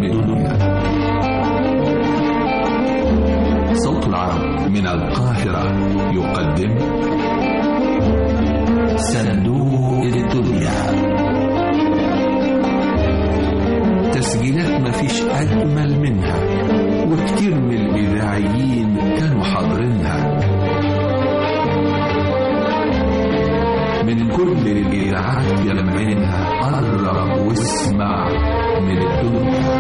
بدنيا صوت العرب من القاهرة يقدم صندوق الدنيا تسجيلات مفيش أجمل منها وكتير من الإذاعيين كانوا حاضرينها من كل الإذاعات يلمعينها قرب واسمع من الدنيا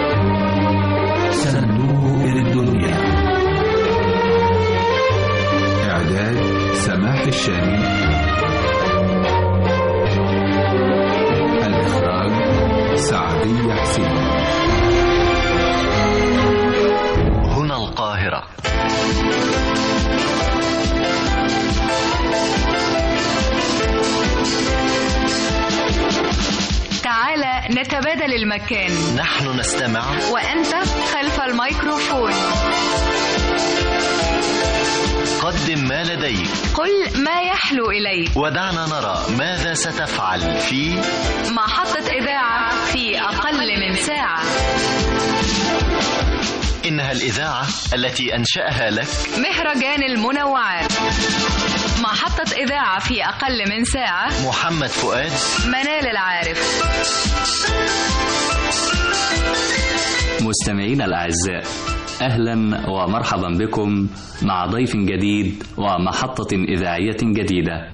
صندوق الدنيا إعداد سماح الشامي الإخراج سعدية حسين هنا القاهرة تعال نتبادل المكان نحن نستمع وأنت خلف الميكروفون قدم ما لديك قل ما يحلو إليك ودعنا نرى ماذا ستفعل في محطة إذاعة في أقل من ساعة إنها الإذاعة التي أنشأها لك مهرجان المنوعات محطة إذاعة في أقل من ساعة محمد فؤاد منال العارف مستمعينا الأعزاء أهلا ومرحبا بكم مع ضيف جديد ومحطة إذاعية جديدة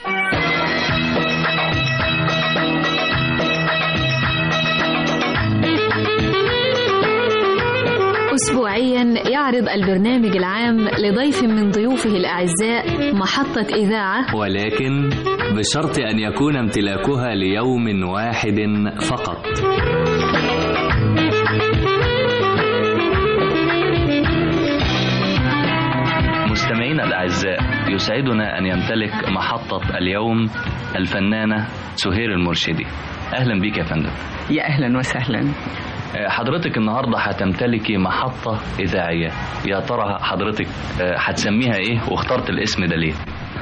أسبوعيا يعرض البرنامج العام لضيف من ضيوفه الأعزاء محطة إذاعة ولكن بشرط أن يكون امتلاكها ليوم واحد فقط مستمعينا الأعزاء يسعدنا أن يمتلك محطة اليوم الفنانة سهير المرشدي أهلا بك يا فندم يا اهلا وسهلا حضرتك النهاردة هتمتلكي محطة إذاعية يا ترى حضرتك آه، هتسميها إيه واخترت الاسم ده ليه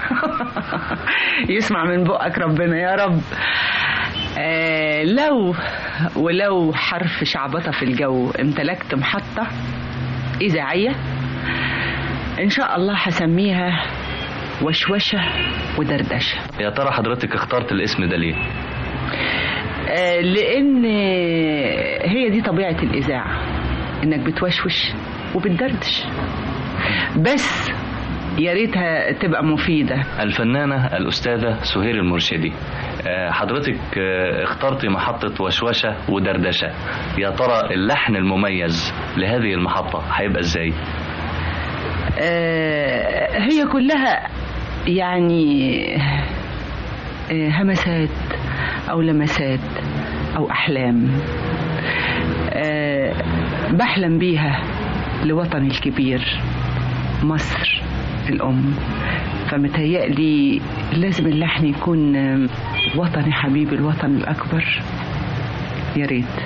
يسمع من بقك ربنا يا رب آه لو ولو حرف شعبطة في الجو امتلكت محطة إذاعية إن شاء الله هسميها وشوشة ودردشة يا ترى حضرتك اخترت الاسم ده ليه آه لأن هي دي طبيعة الإذاعة إنك بتوشوش وبتدردش بس يا ريتها تبقى مفيدة الفنانة الأستاذة سهير المرشدي آه، حضرتك آه، اخترتي محطة وشوشة ودردشة يا ترى اللحن المميز لهذه المحطة هيبقى ازاي آه، هي كلها يعني آه، همسات أو لمسات أو أحلام آه، بحلم بيها لوطني الكبير مصر الأم فمتهيألي لازم اللحن يكون آه، وطني حبيبي الوطن الأكبر يا ريت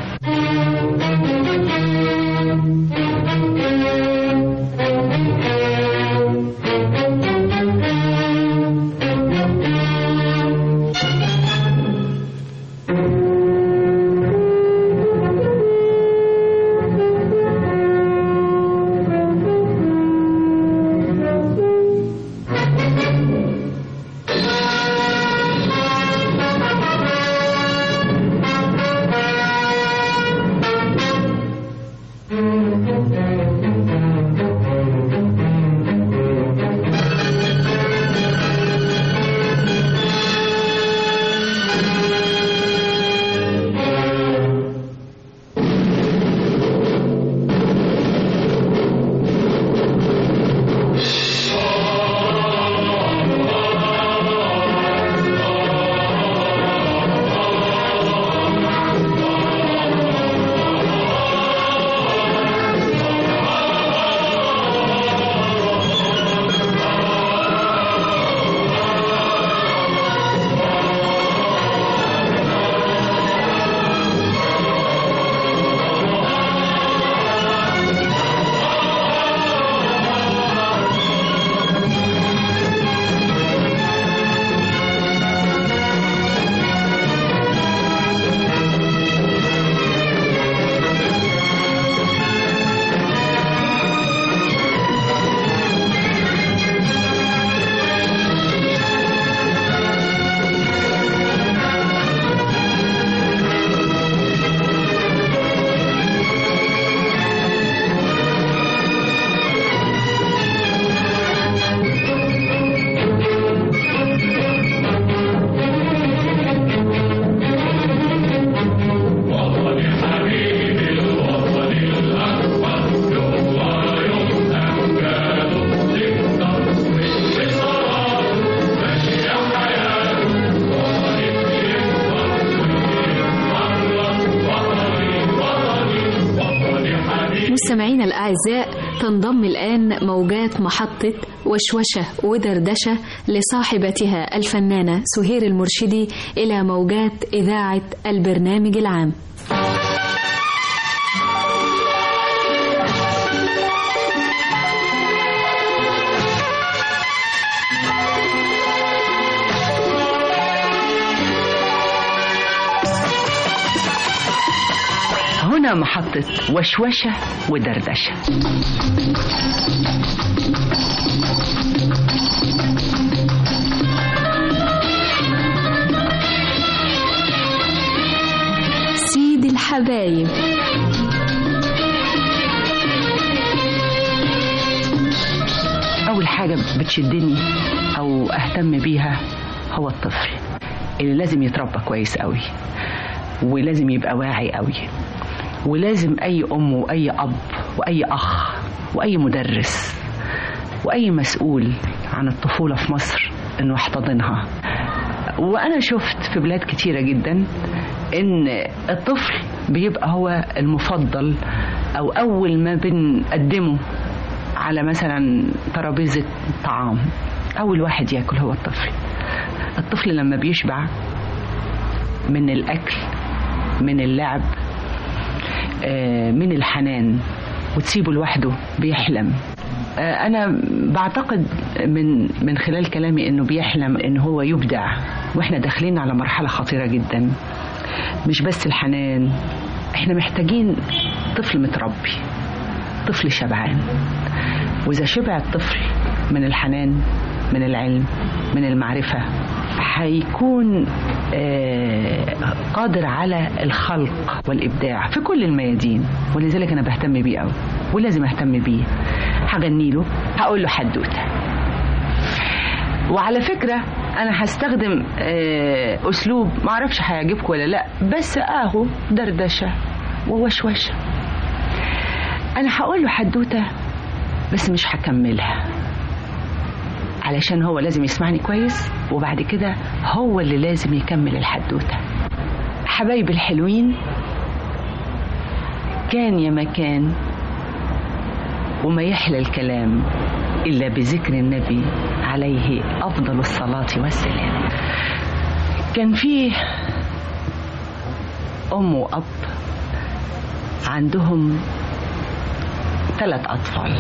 مستمعينا الأعزاء تنضم الآن موجات محطة وشوشة ودردشة لصاحبتها الفنانة سهير المرشدي إلى موجات إذاعة البرنامج العام هنا محطة وشوشة ودردشة سيد الحبايب أول حاجة بتشدني أو أهتم بيها هو الطفل اللي لازم يتربى كويس قوي ولازم يبقى واعي قوي ولازم أي أم وأي أب وأي أخ وأي مدرس وأي مسؤول عن الطفولة في مصر إنه يحتضنها وأنا شفت في بلاد كتيرة جدا إن الطفل بيبقى هو المفضل أو أول ما بنقدمه على مثلا ترابيزة طعام أول واحد ياكل هو الطفل الطفل لما بيشبع من الأكل من اللعب آه، من الحنان وتسيبه لوحده بيحلم آه، أنا بعتقد من من خلال كلامي إنه بيحلم إن هو يبدع وإحنا داخلين على مرحلة خطيرة جدا مش بس الحنان إحنا محتاجين طفل متربي طفل شبعان وإذا شبع الطفل من الحنان من العلم من المعرفة هيكون آه، قادر على الخلق والإبداع في كل الميادين ولذلك أنا بهتم بيه أوي ولازم أهتم بيه هغني له هقول له حدوتة وعلى فكرة أنا هستخدم آه، أسلوب معرفش هيعجبكم ولا لأ بس أهو دردشة ووشوشة أنا هقول له حدوتة بس مش هكملها علشان هو لازم يسمعني كويس وبعد كده هو اللي لازم يكمل الحدوتة حبايب الحلوين كان يا مكان وما يحلى الكلام إلا بذكر النبي عليه أفضل الصلاة والسلام كان فيه أم وأب عندهم ثلاث أطفال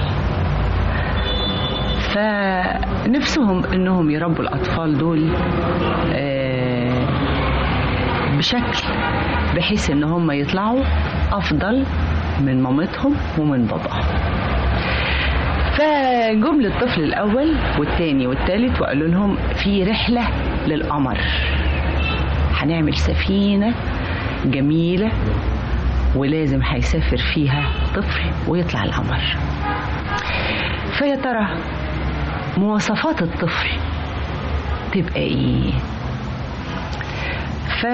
فنفسهم انهم يربوا الاطفال دول آه، بشكل بحيث ان هم يطلعوا افضل من مامتهم ومن باباهم فجم للطفل الاول والتاني والتالت وقالوا لهم في رحله للقمر هنعمل سفينه جميله ولازم هيسافر فيها طفل ويطلع القمر فيا ترى مواصفات الطفل تبقى ايه ف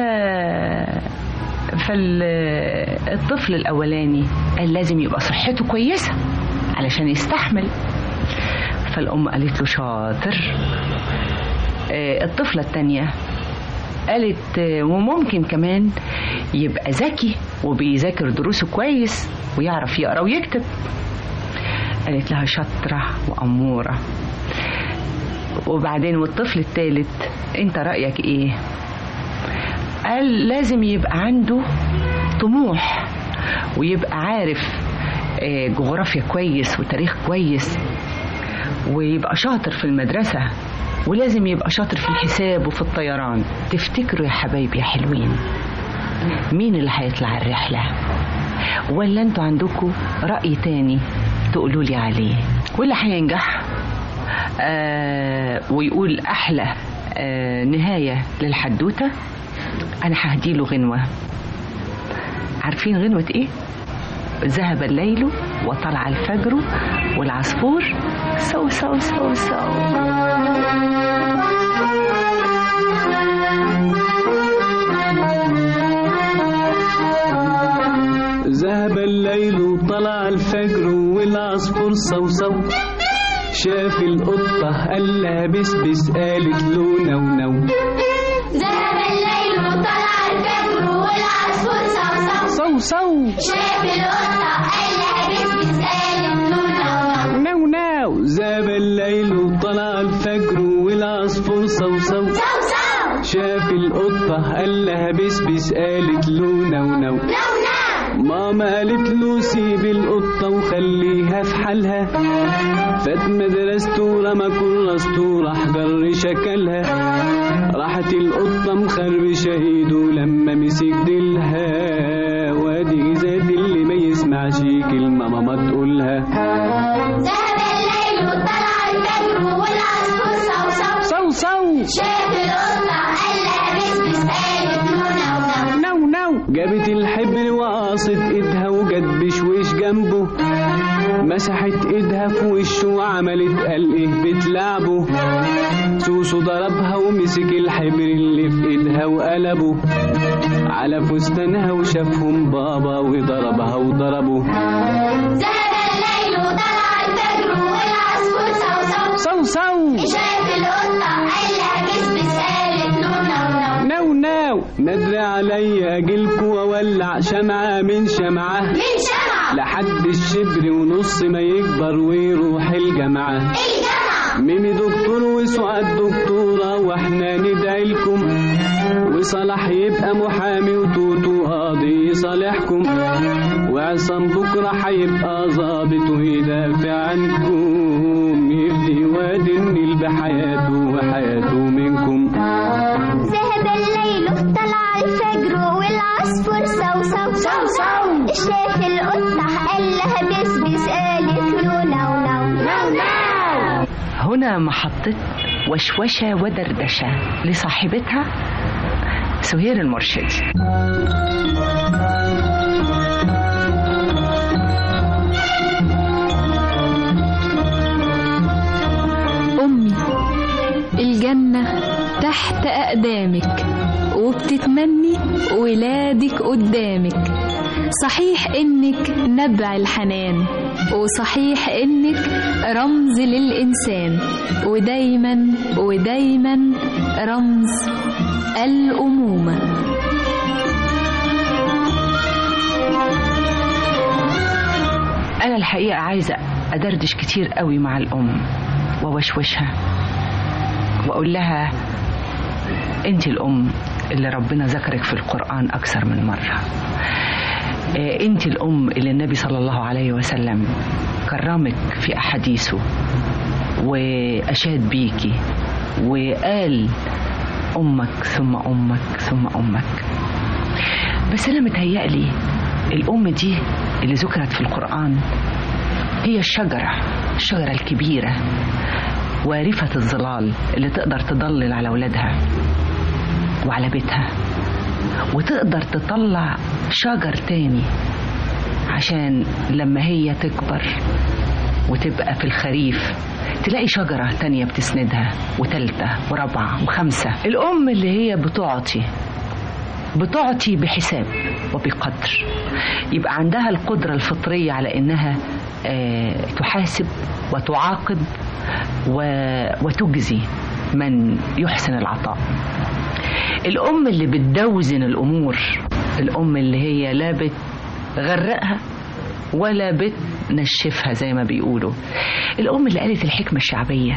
فالطفل الاولاني قال لازم يبقى صحته كويسه علشان يستحمل فالام قالت له شاطر آه، الطفله التانيه قالت آه، وممكن كمان يبقى ذكي وبيذاكر دروسه كويس ويعرف يقرا ويكتب قالت لها شاطرة وأمورة وبعدين والطفل الثالث انت رأيك ايه قال لازم يبقى عنده طموح ويبقى عارف آه، جغرافيا كويس وتاريخ كويس ويبقى شاطر في المدرسة ولازم يبقى شاطر في الحساب وفي الطيران تفتكروا يا حبايبي يا حلوين مين اللي هيطلع الرحلة ولا انتوا عندكم رأي تاني تقولوا لي عليه واللي هينجح آه ويقول أحلى آه نهاية للحدوتة أنا ههديله غنوة عارفين غنوة إيه؟ ذهب الليل وطلع الفجر والعصفور سو سو سو سو ذهب الليل وطلع الفجر والعصفور صوصو شاف القطة قال لها بسبس قالت له نو نو ذهب الليل وطلع الفجر والعصفور صوصو صو صو شاف القطة قال لها بس القطة قال لها بسبس قالت له نو نو ماما قالت له سيب القطة وخليها في حالها فات مدرسته رمى كراسته وراح جر شكلها راحت القطة مخربشة ايده لما مسك ديلها وادي زاد اللي ما يسمعش كلمة ماما تقولها ذهب الليل وطلع الفجر والعصفور صوصو صو صو شاف القطة قال لها بسبس قالت له نو نو نو نو جابت الحبر وقاصت ايدها وجت بشويش جنبه مسحت ايدها في وشه وعملت قال ايه بتلعبه سوسو ضربها ومسك الحبر اللي في ايدها وقلبه على فستانها وشافهم بابا وضربها وضربه ذهب الليل وطلع الفجر والعصفور صوصو صو صو شاف القطة قال لها بسبس قالت له نو نو نو نو ندري عليا اجيلكوا واولع شمعة من شمعة من شمعة لحد الشبر ونص ما يكبر ويروح الجامعة الجامعة ميمي دكتور وسعاد دكتورة واحنا ندعي لكم وصلاح يبقى محامي وتوتو قاضي يصالحكم وعصام بكرة هيبقى ظابط ويدافع عنكم يفدي واد النيل بحياته وحياته منكم ذهب الليل طلع الفجر والعصفور صوصو صوصو شاف القطة قال لها بسبس قالت له نو نو نو نو هنا محطة وشوشة ودردشة لصاحبتها سهير المرشدي أمي الجنة تحت أقدامك وبتتمني ولادك قدامك صحيح إنك نبع الحنان وصحيح إنك رمز للإنسان ودايما ودايما رمز الأمومة أنا الحقيقة عايزة أدردش كتير قوي مع الأم ووشوشها وأقول لها أنت الأم اللي ربنا ذكرك في القرآن أكثر من مرة آه، أنت الأم اللي النبي صلى الله عليه وسلم كرمك في أحاديثه وأشاد بيكي وقال أمك ثم أمك ثم أمك بس أنا متهيألي الأم دي اللي ذكرت في القرآن هي الشجرة الشجرة الكبيرة وارفة الظلال اللي تقدر تضلل على أولادها وعلى بيتها وتقدر تطلع شجر تاني عشان لما هي تكبر وتبقى في الخريف تلاقي شجرة تانية بتسندها وتالتة ورابعة وخمسة الأم اللي هي بتعطي بتعطي بحساب وبقدر يبقى عندها القدرة الفطرية على إنها آه، تحاسب وتعاقب و- وتجزي من يحسن العطاء الأم اللي بتدوزن الأمور الأم اللي هي لا بتغرقها ولا بتنشفها زي ما بيقولوا الأم اللي قالت الحكمة الشعبية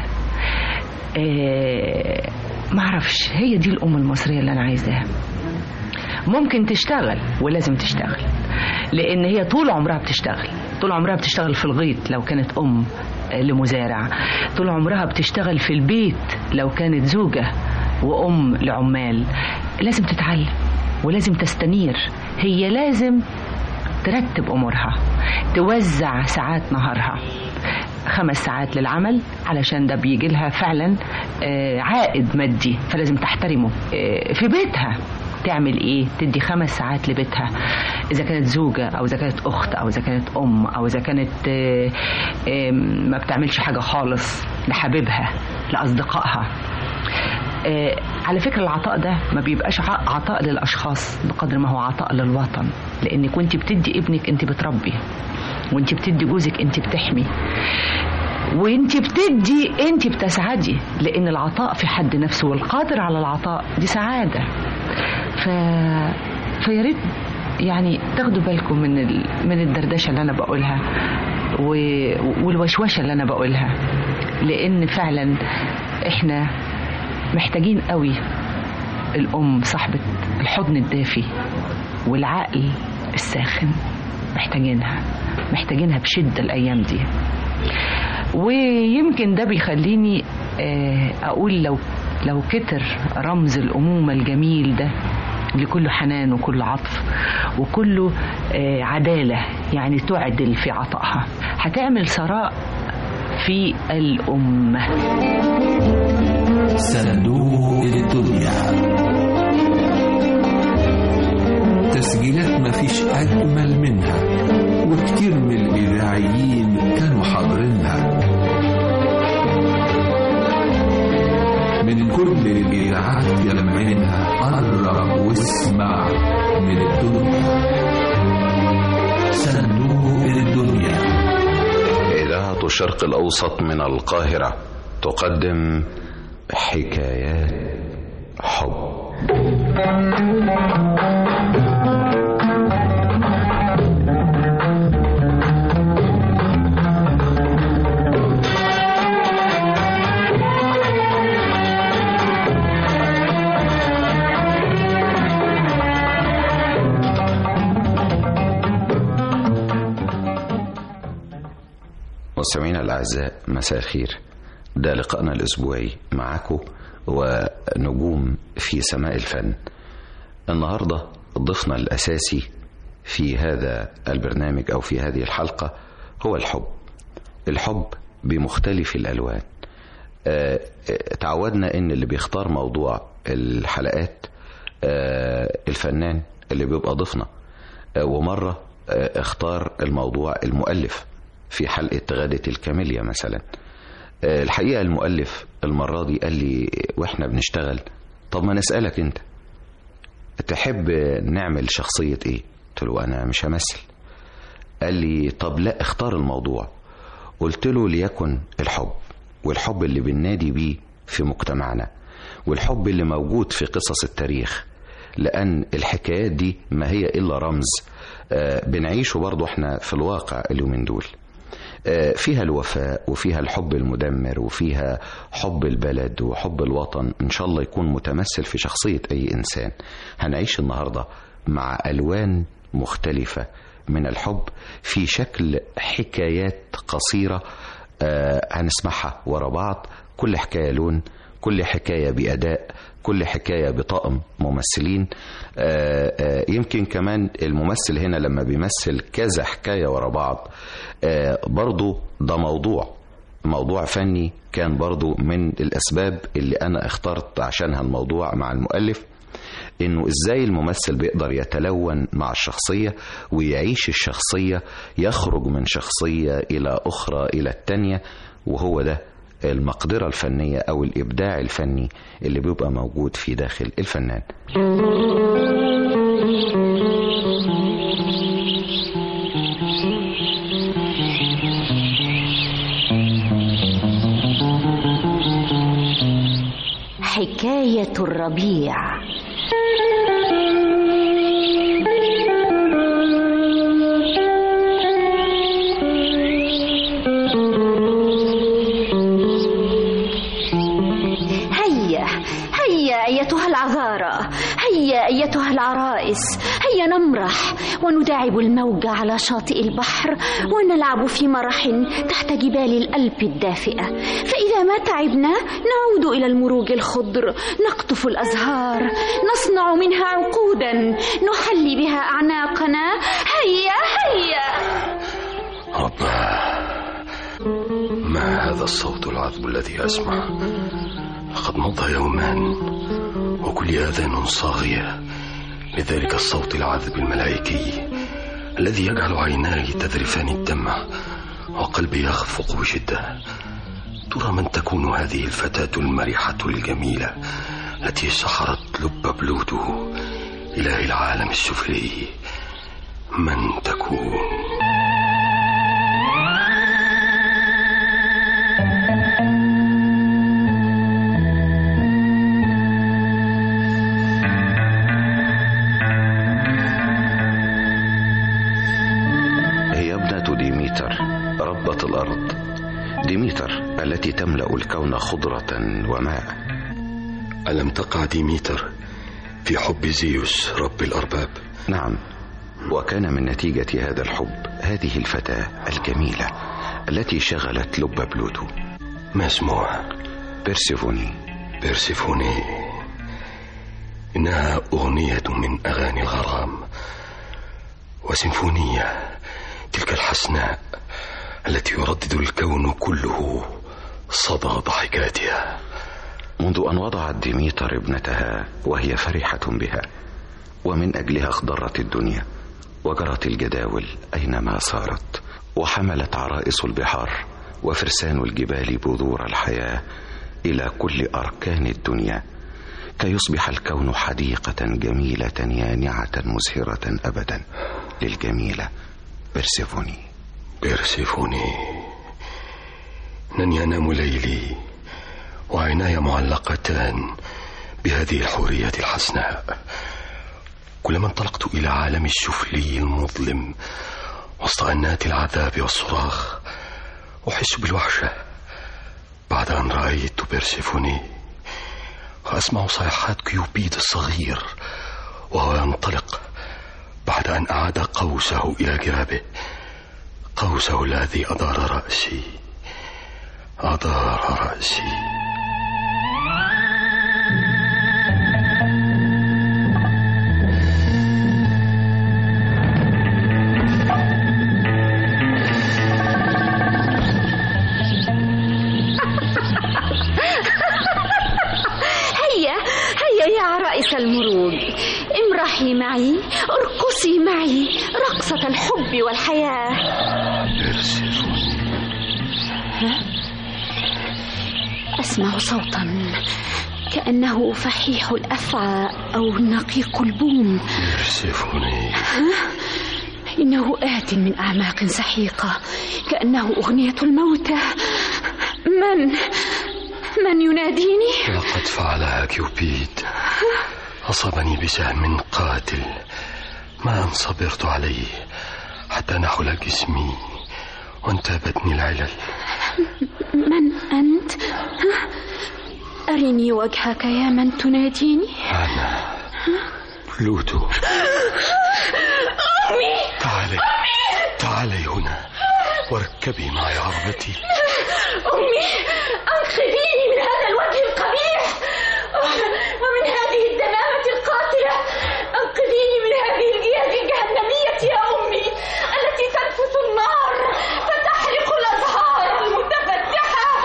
آه، معرفش هي دي الأم المصرية اللي أنا عايزاها ممكن تشتغل ولازم تشتغل لان هي طول عمرها بتشتغل طول عمرها بتشتغل في الغيط لو كانت ام لمزارع طول عمرها بتشتغل في البيت لو كانت زوجة وام لعمال لازم تتعلم ولازم تستنير هي لازم ترتب امورها توزع ساعات نهارها خمس ساعات للعمل علشان ده بيجي لها فعلا آه، عائد مادي فلازم تحترمه آه، في بيتها تعمل ايه تدي خمس ساعات لبيتها اذا كانت زوجه او اذا كانت اخت او اذا كانت ام او اذا كانت آه، آه، ما بتعملش حاجه خالص لحبيبها لاصدقائها آه، على فكرة العطاء ده ما بيبقاش ع- عطاء للأشخاص بقدر ما هو عطاء للوطن لأنك وانت بتدي ابنك انت بتربي وانت بتدي جوزك انت بتحمي وانت بتدي انت بتسعدي لان العطاء في حد نفسه والقادر على العطاء دي سعاده ف فيا ريت يعني تاخدوا بالكم من ال... من الدردشه اللي انا بقولها و... والوشوشه اللي انا بقولها لان فعلا احنا محتاجين قوي الأم صاحبة الحضن الدافي والعقل الساخن محتاجينها محتاجينها بشدة الأيام دي ويمكن ده بيخليني آه، أقول لو لو كتر رمز الأمومة الجميل ده اللي كله حنان وكله عطف وكله آه، عدالة يعني تعدل في عطائها هتعمل ثراء في الأمة صندوق الدنيا تسجيلات مفيش أجمل منها وكتير من الإذاعيين كانوا حاضرينها من كل الإذاعات يلمعينها قرب واسمع من الدنيا صندوق الدنيا إذاعة الشرق الأوسط من القاهرة تقدم حكايات حب مستمعينا الأعزاء مساء الخير ده لقائنا الأسبوعي معاكم ونجوم في سماء الفن النهاردة ضيفنا الأساسي في هذا البرنامج أو في هذه الحلقة هو الحب الحب بمختلف الألوان آه، آه، تعودنا ان اللي بيختار موضوع الحلقات آه، الفنان اللي بيبقى ضيفنا آه، ومرة آه، اختار الموضوع المؤلف في حلقة غادة الكاميليا مثلا آه، الحقيقة المؤلف المرة دي قال لي واحنا بنشتغل طب ما نسألك انت تحب نعمل شخصية ايه قلت له انا مش همثل قال لي طب لا اختار الموضوع قلت له ليكن الحب والحب اللي بننادي بيه في مجتمعنا والحب اللي موجود في قصص التاريخ لأن الحكايات دي ما هي إلا رمز آه، بنعيشه برضو احنا في الواقع اليومين دول آه، فيها الوفاء وفيها الحب المدمر وفيها حب البلد وحب الوطن إن شاء الله يكون متمثل في شخصية أي إنسان هنعيش النهاردة مع ألوان مختلفة من الحب في شكل حكايات قصيرة آه، هنسمعها ورا بعض كل حكاية لون كل حكاية بأداء كل حكاية بطاقم ممثلين آه، آه، يمكن كمان الممثل هنا لما بيمثل كذا حكاية ورا بعض آه، برضو ده موضوع موضوع فني كان برضو من الأسباب اللي أنا اخترت عشانها الموضوع مع المؤلف انه ازاي الممثل بيقدر يتلون مع الشخصية ويعيش الشخصية يخرج من شخصية الى اخرى الى التانية وهو ده المقدرة الفنية او الابداع الفني اللي بيبقى موجود في داخل الفنان حكاية الربيع هيا هيا أيتها العذارى هيا أيتها العرائس هيا نمرح ونداعب الموج على شاطئ البحر ونلعب في مرح تحت جبال الألب الدافئة فإذا ما تعبنا نعود إلى المروج الخضر نقطف الأزهار نصنع منها عقودا نحلي بها أعناقنا هيا هيا رباه ما هذا الصوت العذب الذي أسمع لقد مضى يومان وكل آذان صاغية لذلك الصوت العذب الملائكي الذي يجعل عيناي تذرفان الدمع وقلبي يخفق بشدة ترى من تكون هذه الفتاة المرحة الجميلة التي سحرت لب بلوتو إله العالم السفلي من تكون هي ابنة ديميتر ربة الأرض ديميتر التي تملأ الكون خضرة وماء ألم تقع ديميتر في حب زيوس رب الأرباب نعم وكان من نتيجة هذا الحب هذه الفتاة الجميلة التي شغلت لب بلوتو ما اسمها؟ بيرسيفوني بيرسيفوني إنها أغنية من أغاني الغرام وسيمفونية تلك الحسناء التي يردد الكون كله صدى ضحكاتها منذ أن وضعت ديميتر ابنتها وهي فرحة بها ومن أجلها اخضرت الدنيا وجرت الجداول أينما صارت وحملت عرائس البحار وفرسان الجبال بذور الحياة إلى كل أركان الدنيا كي يصبح الكون حديقة جميلة يانعة مزهرة أبدا للجميلة بيرسيفوني بيرسيفوني إنني أنام ليلي وعيناي معلقتان بهذه الحورية الحسناء كلما انطلقت إلى عالم الشفلي المظلم وسط أنات العذاب والصراخ أحس بالوحشة بعد أن رأيت بيرسيفوني وأسمع صيحات كيوبيد الصغير وهو ينطلق بعد أن أعاد قوسه إلى جرابه قوسه الذي أدار رأسي أدار رأسي هيا هيا يا عرائس المروج امرحي معي ارقصي معي رقصة الحب والحياة ها؟ أسمع صوتا كأنه فحيح الأفعى أو نقيق البوم بيرسيفوني ها؟ إنه آت من أعماق سحيقة كأنه أغنية الموتى من من يناديني لقد فعلها كيوبيد أصابني بسهم قاتل ما أن صبرت عليه حتى نحل جسمي وانتابتني العلل من أنت ها؟ أرني وجهك يا من تناديني أنا بلوتو أمي تعالي تعالي هنا واركبي معي عربتي أمي أنقذيني من هذا الوجه القبيح ومن هذه الدمامة القاتلة أنقذيني من هذه الجياد الجهنمية يا أمي التي تنفث النار فتحرق الأزهار المتفتحة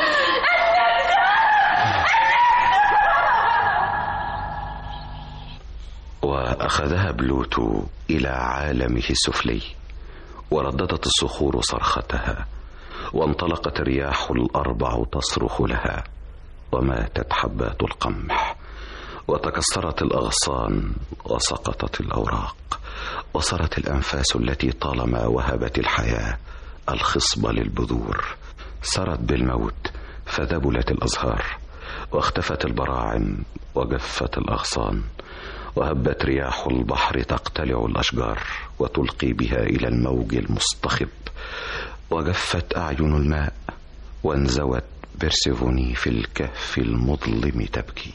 وأخذها بلوتو إلى عالمه السفلي ورددت الصخور صرختها وانطلقت الرياح الأربع تصرخ لها وماتت حبات القمح وتكسرت الأغصان وسقطت الأوراق وصارت الأنفاس التي طالما وهبت الحياة الخصبة للبذور سرت بالموت فذبلت الأزهار واختفت البراعم وجفت الأغصان وهبت رياح البحر تقتلع الأشجار وتلقي بها إلى الموج المصطخب وجفت أعين الماء وانزوت بيرسيفوني في الكهف المظلم تبكي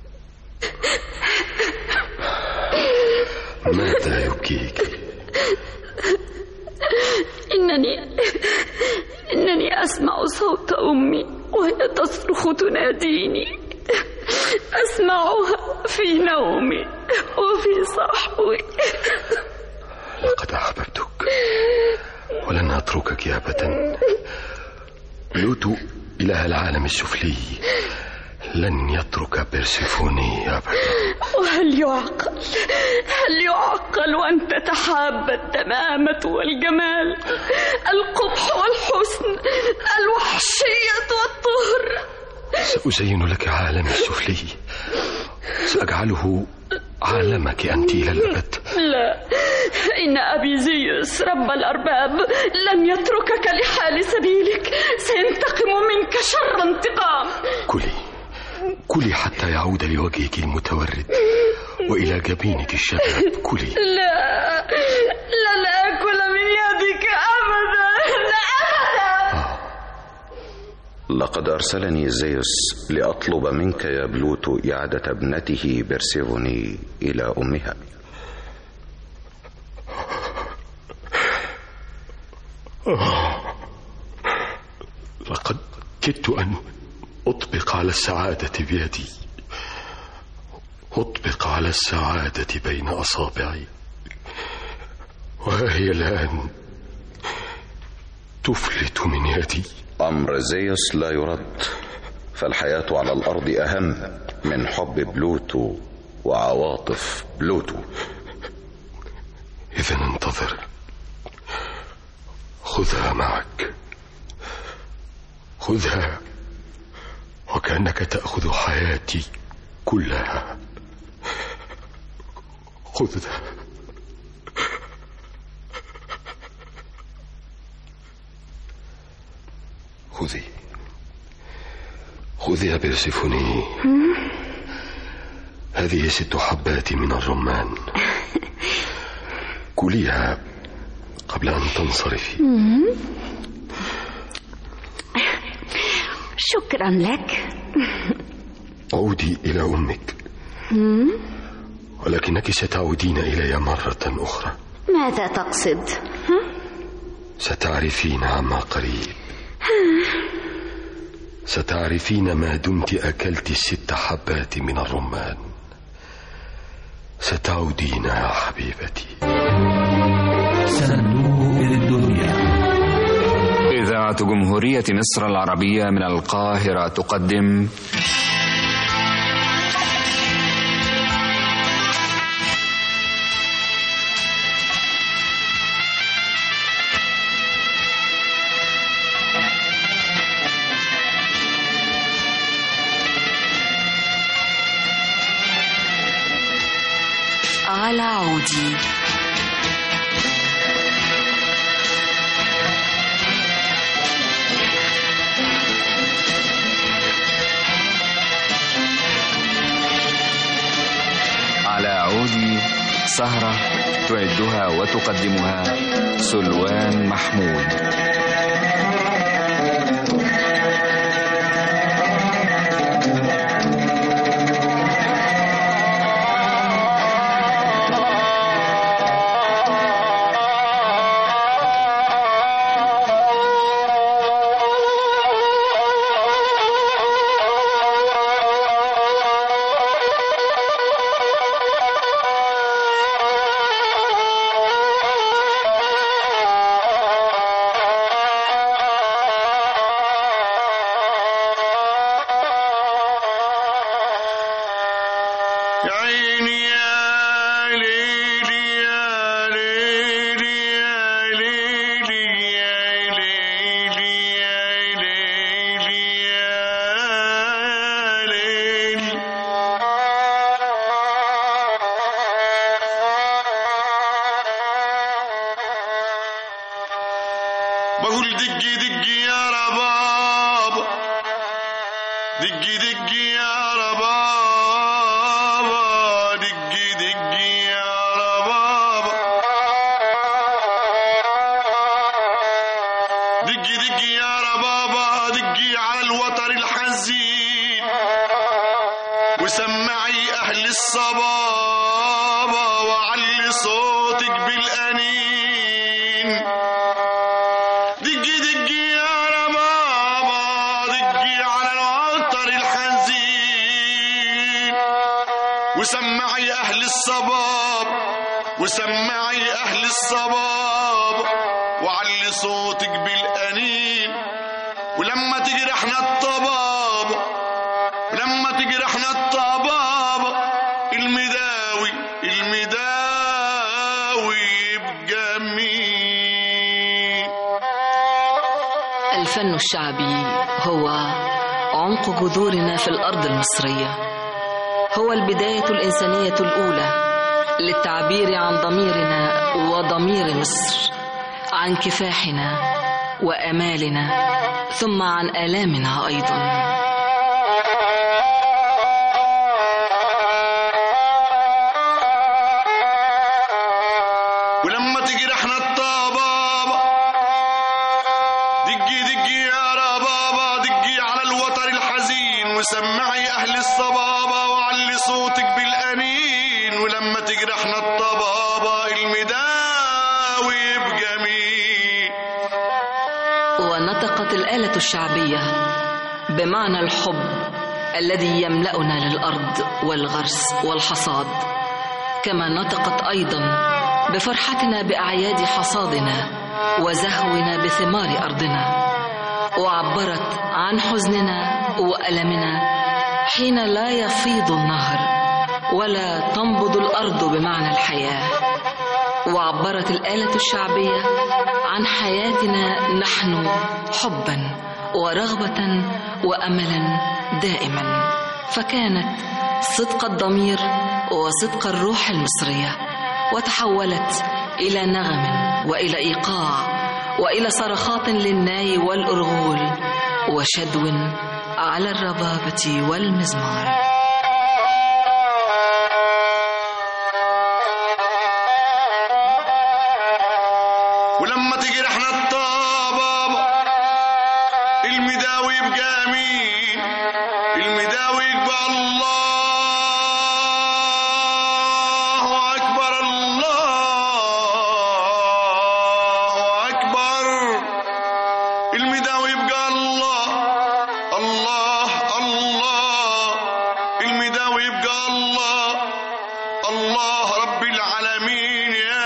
ماذا يبكيك إنني إنني أسمع صوت أمي وهي تصرخ تناديني أسمعها في نومي وفي صحوي لقد أحببتك ولن أتركك أبدا بلوتو إله العالم السفلي لن يترك بيرسيفوني أبدا وهل يعقل هل يعقل أن تتحاب الدمامة والجمال القبح والحسن الوحشية والطهر سأزين لك عالم السفلي سأجعله عالمك أنت إلى الأبد لا إن أبي زيوس رب الأرباب لن يتركك لحال سبيلك سينتقم منك شر انتقام كلي كلي حتى يعود لوجهك المتورد وإلى جبينك الشباب كلي لا لن آكل من يدك أبدا لا أبدا لقد أرسلني زيوس لأطلب منك يا بلوتو إعادة ابنته بيرسيفوني إلى أمها لقد كدت أن أطبق على السعادة بيدي أطبق على السعادة بين أصابعي وهي الآن تفلت من يدي أمر زيوس لا يرد فالحياة على الأرض أهم من حب بلوتو وعواطف بلوتو إذا انتظر خذها معك خذها وكأنك تأخذ حياتي كلها خذها خذي خذي يا بيرسيفوني هذه ست حبات من الرمان كليها قبل أن تنصرفي شكرا لك عودي إلى أمك ولكنك ستعودين إلي مرة أخرى ماذا تقصد ستعرفين عما قريب ستعرفين ما دمت أكلت الست حبات من الرمان ستعودين يا حبيبتي صندوق الدنيا إذاعة جمهورية مصر العربية من القاهرة تقدم على عودي على عودي سهرة تعدها وتقدمها سلوان محمود يا عيني يا ليلي يا ليلي يا ليلي يا ليلي يا ليلي يا ليلي بقول دقي دقي يا رباب دقي دقي يا رباب دقي دقي يا رباب دقي دقي يا رباب دقي على الوتر الحزين وسمعي أهل الصبابة وعلي صوتك بالأنين دقي دقي يا ربابة دقي على الوتر الحزين وسمعي أهل الصباب وسمعي أهل الصباب وعلي صوتك بالأنين ولما تجرحنا الطباب ولما تجرحنا الطباب المداوي المداوي يبقى مين الفن الشعبي هو عمق جذورنا في الأرض المصرية هو البداية الإنسانية الأولى للتعبير عن ضميرنا وضمير مصر عن كفاحنا وأمالنا ثم عن آلامنا أيضا ولما تجرحنا الطبابة دقي دقي يا ربابة دقي على الوتر الحزين وسمعي أهل الصبابة وعلي صوتك بالأنين ولما تجرحنا الطبابة المداوي بجميل ونطقت الآلة الشعبية بمعنى الحب الذي يملأنا للأرض والغرس والحصاد كما نطقت أيضا بفرحتنا بأعياد حصادنا وزهونا بثمار أرضنا وعبرت عن حزننا وألمنا حين لا يفيض النهر ولا تنبض الأرض بمعنى الحياة وعبرت الآلة الشعبية عن حياتنا نحن حبا ورغبة وأملا دائما فكانت صدق الضمير وصدق الروح المصرية وتحولت إلى نغم وإلى إيقاع وإلى صرخات للناي والأرغول وشدو على الربابة والمزمار ولما تجرحنا الطبابة المداوي يبقى مين المداوي يبقى الله أكبر الله أكبر المداوي يبقى الله الله الله المداوي يبقى الله الله رب العالمين يا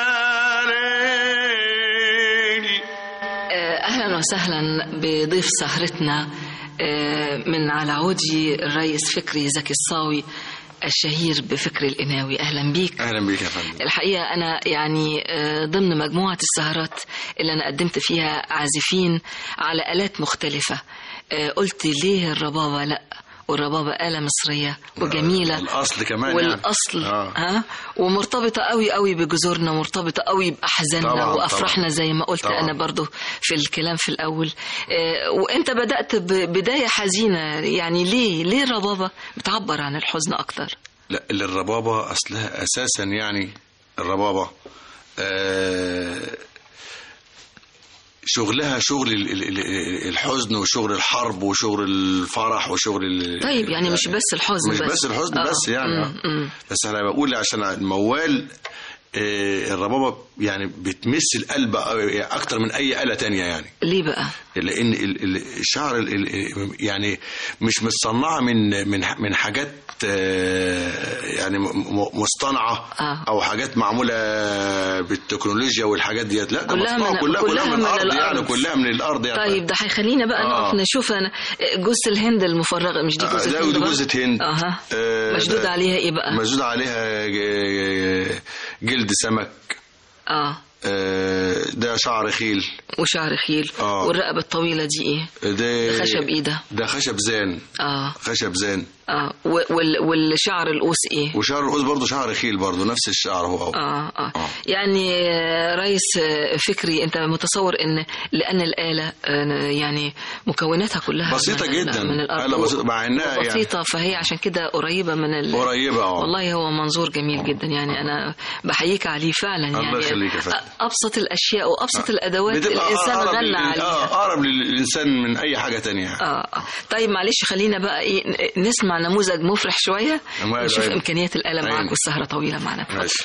ليلي آه، أهلا وسهلا بضيف سهرتنا آه، من على عودي الرئيس فكري زكي الصاوي الشهير بفكري القناوي أهلا بيك اهلا بيك يا فندم الحقيقة أنا يعني آه، ضمن مجموعة السهرات اللي أنا قدمت فيها عازفين على آلات مختلفة آه، قلت ليه الربابة لأ والربابة آلة مصرية وجميلة الاصل كمان والأصل يعني. آه. ها ومرتبطة قوي قوي بجذورنا مرتبطة قوي بأحزاننا طبعاً، وأفراحنا طبعاً. زي ما قلت طبعاً. أنا برضو في الكلام في الأول آه، وأنت بدأت ببداية حزينة يعني ليه ليه الربابة بتعبر عن الحزن أكتر لا اللي الربابة أصلها أساسا يعني الربابة آه شغلها شغل ال- ال- ال- الحزن وشغل الحرب وشغل الفرح وشغل ال- طيب يعني مش بس الحزن مش بس بس الحزن آه، بس يعني مم، آه. مم. بس انا بقول عشان الموال آه، الربابة يعني بتمس القلب أكتر من أي آلة تانية يعني ليه بقى؟ لان ال- ال- الشعر ال- ال- يعني مش متصنعه من من من حاجات آه، يعني م- م- مصطنعه آه. او حاجات معموله بالتكنولوجيا والحاجات ديت لا ده كلها مصنوعة من- كلها كلها من الارض يعني الأرض. كلها من الارض يعني طيب ده هيخلينا بقى آه. نقف نشوف انا جوز الهند المفرغه مش دي آه، جوز ده الهند ودي بقى؟ جوزة هند اها آه، مشدود ده- عليها ايه بقى؟ مشدود عليها ج- جلد سمك اه آه، ده شعر خيل وشعر خيل آه. والرقبه الطويله دي ايه؟ ده خشب ايه ده؟ ده خشب زان اه خشب زان اه و- وال- والشعر القوس ايه؟ وشعر القوس برضه شعر خيل برضه نفس الشعر هو اه اه يعني آه، رئيس آه، فكري انت متصور ان لان الاله آه، يعني مكوناتها كلها بسيطة من جدا. من الارض آلة بسيطة، مع إنها يعني- بسيطه فهي عشان كده قريبه من ال... قريبة اه والله هو منظور جميل جدا يعني انا بحييك عليه فعلا الله يعني يخليك يا فندم. ابسط الاشياء وابسط الادوات بتبقى الانسان أقرب غنى لل- عليها اه اقرب للانسان من اي حاجه تانية اه آه. طيب معلش خلينا بقى ايه ن- نسمع نموذج مفرح شويه أمال ونشوف أيوة. امكانيات الاله معاك أيوة. والسهره طويله معنا ماشي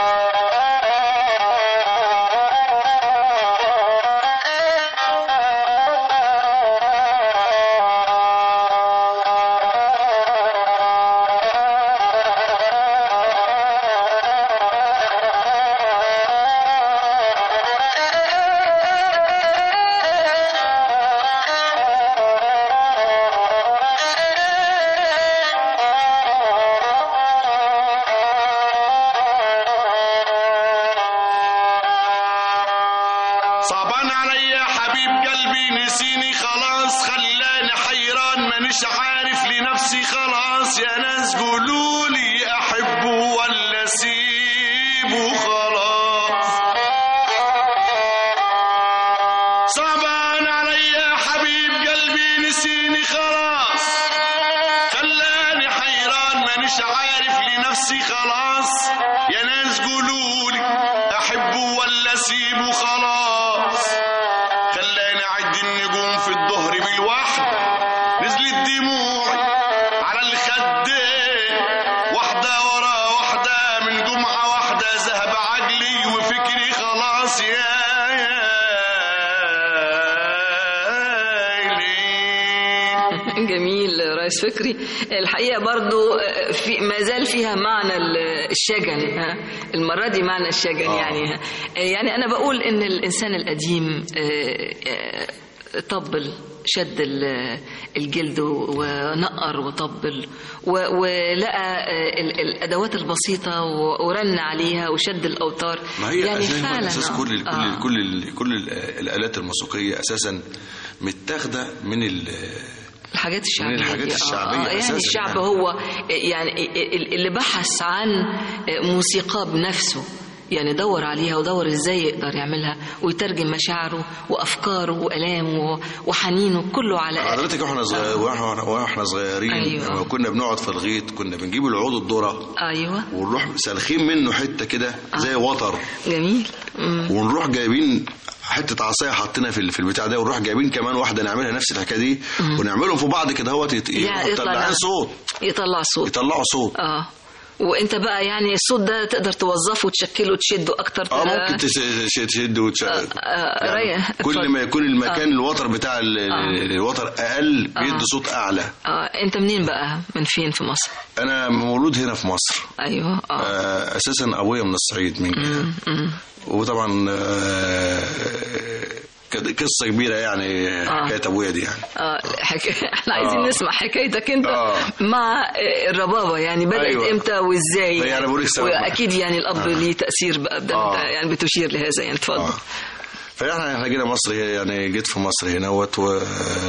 صعبان علي يا حبيب قلبي نسيني خلاص خلاني حيران مانيش عارف لنفسي خلاص يا ناس قولولي احبه ولا اسيبه خلاص صعبان علي يا حبيب قلبي نسيني خلاص خلاني حيران مانيش عارف لنفسي خلاص يا ناس قولولي احبه ولا اسيبه خلاص خلاني خلاني اعد النجوم في الظهر بالوحد نزلت دموعي على الخدين واحدة ورا واحدة من جمعة واحدة ذهب عقلي وفكري خلاص يا جميل رئيس فكري الحقيقة برضو في ما زال فيها معنى ال- الشجن ها المرة دي معنى الشجن يعني ها. يعني أنا بقول إن الإنسان القديم آه، آه، طبل شد ال- الجلد ونقر وطبل و- ولقى آه، ال- الأدوات البسيطة و- ورن عليها وشد الأوتار ما هي يعني أساساً فعلا اساس آه. كل كل آه. كل ال- كل ال- الالات الموسيقيه اساسا متاخده من ال الحاجات الشعبية من الحاجات دي. آه، الشعبية آه يعني أساساً الشعب يعني. هو يعني اللي بحث عن موسيقى بنفسه يعني دور عليها ودور ازاي يقدر يعملها ويترجم مشاعره وافكاره والامه وحنينه كله على حضرتك واحنا صغير واحنا واحنا صغيرين أيوة. لما كنا بنقعد في الغيط كنا بنجيب العود الذره ايوه ونروح سالخين منه حته كده زي وتر جميل مم. ونروح جايبين حته عصايه حاطينها في ال- في البتاع ده ونروح جايبين كمان واحده نعملها نفس الحكايه دي ونعملهم في بعض كده اهوت يت- يعني يطلع يطلعوا صوت يطلع صوت يطلعوا صوت اه وانت بقى يعني الصوت ده تقدر توظفه وتشكله وتشده اكتر اه ممكن تس- تش- تشد وتش... آه ريح كل ما يكون المكان آه. الوتر بتاع ال- آه. الوتر اقل بيدي آه. صوت اعلى اه انت منين بقى من فين في مصر انا مولود هنا في مصر ايوه اه آه، اساسا ابويا من الصعيد من كده مم، مم. وطبعا آه، كانت قصه كبيره يعني آه. حكايه ابويا دي يعني اه حك... احنا عايزين آه. نسمع حكايتك انت آه. مع آه، الربابه يعني بدات أيوة. امتى وازاي يعني بقول لك سبب بقى. واكيد يعني الاب آه. ليه تاثير بقى ده آه. انت يعني بتشير لهذا يعني اتفضل فاحنا احنا جينا مصر هي- يعني جيت في مصر هنا و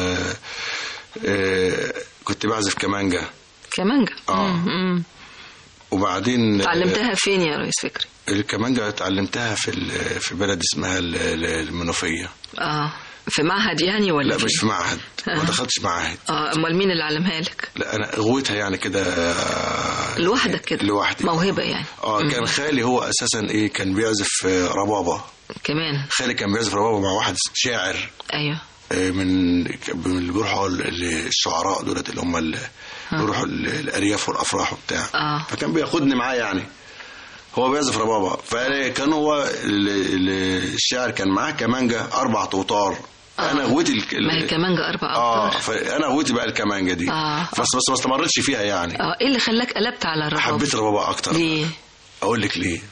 آه، كنت بعزف كمانجا كمانجا آه. مم، مم. وبعدين اتعلمتها فين يا ريس فكري الكمانجا اتعلمتها في ال- في بلد اسمها ال- ال- المنوفيه اه في معهد يعني ولا لا فين؟ مش في معهد ما آه. دخلتش معهد اه امال مين اللي علمها لك لا انا غويتها يعني كده آه، لوحدك كده لوحدي موهبه يعني اه كان خالي هو اساسا ايه كان بيعزف آه، ربابه كمان خالي كان بيعزف ربابه مع واحد شاعر ايوه آه، من من اللي بيروحوا ال- ال- الشعراء دولت اللي هم اللي بيروحوا ال- الارياف والافراح وبتاع اه فكان بياخدني معاه يعني هو بيعزف ربابه فكان هو ال- ال- الشاعر كان معاه كمانجا اربع توتار انا غويتي ال- ما هي كمانجا اربع اه اوتار فانا غويتي بقى الكمانجا دي آه. بس بس ما استمرتش فيها يعني اه ايه اللي خلاك قلبت على الربابه حبيت الربابه اكتر ليه اقول لك ليه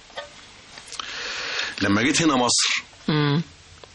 لما جيت هنا مصر مم.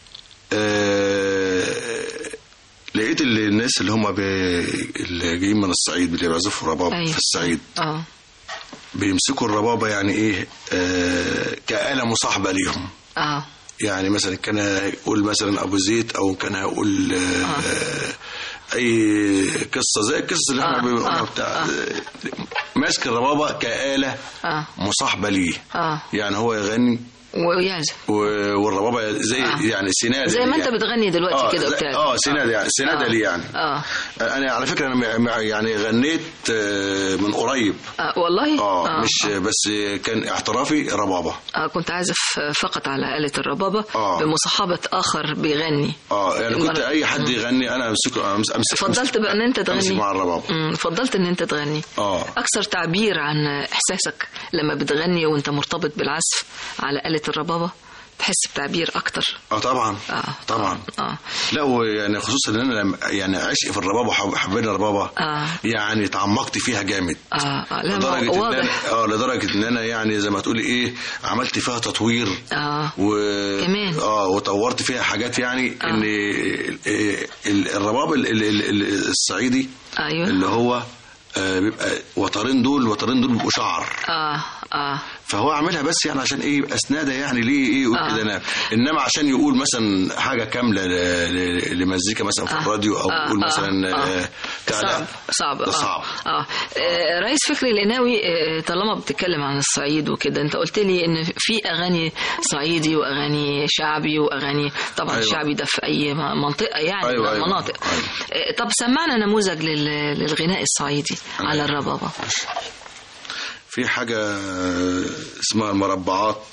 آه لقيت اللي الناس اللي هم بي... اللي جايين من الصعيد اللي بيعزفوا رباب أيوة. في الصعيد اه بيمسكوا الربابه يعني ايه آه كآلة مصاحبه ليهم اه يعني مثلا كان يقول مثلا ابو زيد او كان يقول آه اي قصه زي القصه اللي احنا آه، بنقولها آه، بتاع ماسك الربابه كآلة اه مصاحبه ليه اه يعني هو يغني ويعزف و- والربابه زي آه. يعني سناد زي ما انت يعني. بتغني دلوقتي آه، كده زي- وبتاع اه سناد يعني سناد آه. لي يعني اه انا على فكره انا مع- مع- يعني غنيت آه، من قريب آه، والله اه مش بس كان احترافي ربابه آه كنت عازف فقط على آلة الربابة آه. بمصاحبة آخر بيغني اه يعني كنت المرة- اي حد يغني انا امسكه امسك امسك فضلت بقى ان انت امسك تغني مع الربابه مم، فضلت ان انت تغني اه اكثر تعبير عن احساسك لما بتغني وانت مرتبط بالعزف على آلة الربابة تحس بتعبير اكتر اه طبعا اه طبعا اه لا ويعني خصوصا ان انا لما- يعني عشق في الربابه وحب- حبينا الربابه اه يعني تعمقت فيها جامد اه, آه. لا لدرجه ما- ان واضح انا اه لدرجه ان انا يعني زي ما تقولي ايه عملت فيها تطوير اه و كمان. اه وطورت فيها حاجات يعني آه. ان ال- ال- الرباب ال- ال- ال- ال- الصعيدي ايوه اللي هو آه بيبقى وترين دول الوترين دول بيبقوا شعر اه اه فهو عاملها بس يعني عشان ايه يبقى اسناده يعني ليه ايه يقول آه. كده انا انما عشان يقول مثلا حاجه كامله ل- ل- لمزيكا مثلا في آه. الراديو او آه. يقول آه. مثلا آه. آه، بتاع لا، صعب صعب ده آه. صعب آه. آه رئيس فكري القناوي آه طالما بتتكلم عن الصعيد وكده انت قلت لي ان في اغاني صعيدي واغاني شعبي واغاني طبعا أيوة. أيوة. الشعبي ده في اي م- منطقه يعني أيوة، من أيوة. المناطق آه طب سمعنا نموذج لل- للغناء الصعيدي على الربابه في حاجه آه، اسمها المربعات